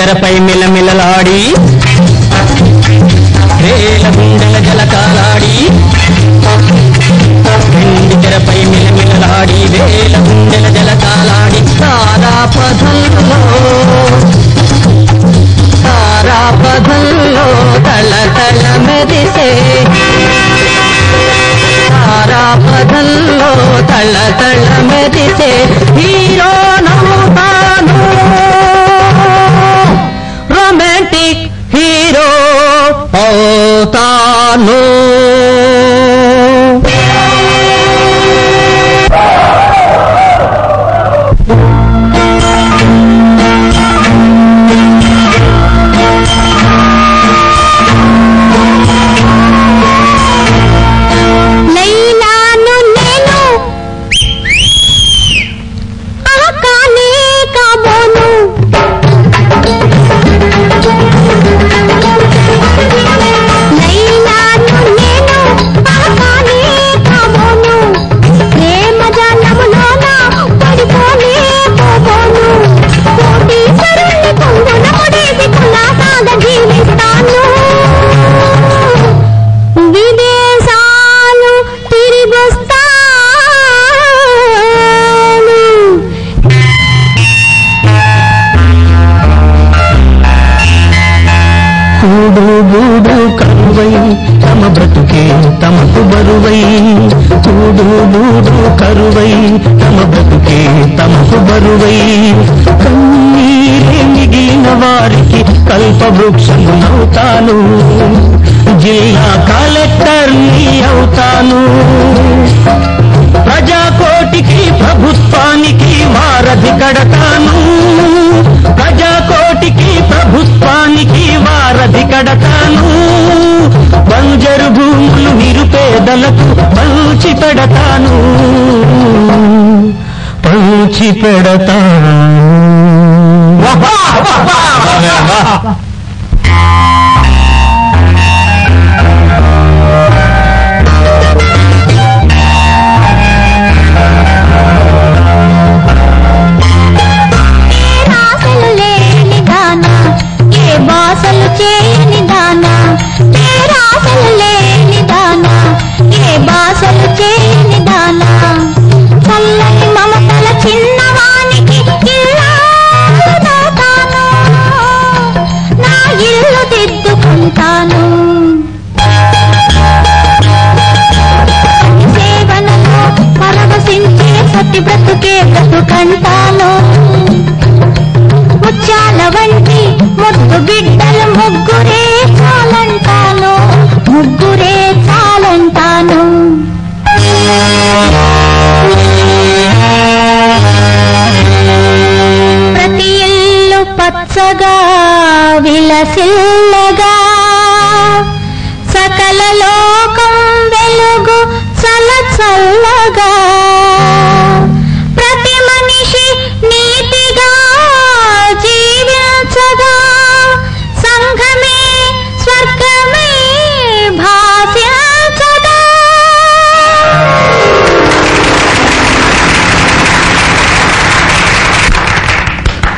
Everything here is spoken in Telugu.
తెరపై మిలమిలలాడి వేల గుండెల జలకాలాడి వెండి తెరపై మిలమిలలాడి వేల గుండెల జలకాలాడి తారాపథంలో తారాపథంలో తల తల మెరిసే తారాపథంలో తల తల మెరిసే హీరో నమ్ముతాను రొమాంటిక్ హీరో అవుతాను లైలాను నేను ఆకానే కాబోను లైలాను నేను ఆకానే కాబోను ప్రేమ జాలములోన పడిపోనే పోబోను కోటీశ్వరుణ్ణి కొంగున ముడేసి కులాసాగా జీవిస్తాను విదేశాలు తిరిగొస్తాను కూడు గూడు కరువై తమ బ్రతుకే తమకు బరువై కూడు గూడు కరువై తమ బ్రతుకే తమకు బరువై కన్నీరే మిగిలిన వారికి కల్పవృక్షమునవుతాను జిల్లా కలెక్టర్ని అవుతాను ప్రజాకోటికి ప్రభుత్వానికి వారధి కడతాను ప్రజాకోటికి ప్రభుత్వానికి వారధి కడతాను బంజరు భూములు నిరుపేదలకు పంచి పెడతాను పంచి పెడతాను రాసలు లేని దానా ఏ బాసలు చేయని దానా ఏ రాసలు లేని దానా ఏ బాసలు చేయని దానా చల్లని మమతల చిన్నవానికి ఇల్లాలు దాతాను నా ఇల్లు దిద్దుకుంటాను సేవనలో పరవశించే సతి బ్రతుకే బ్రతుకంటాను ముత్యాల వంటి ముద్దు బిడ్డలు ముగ్గురే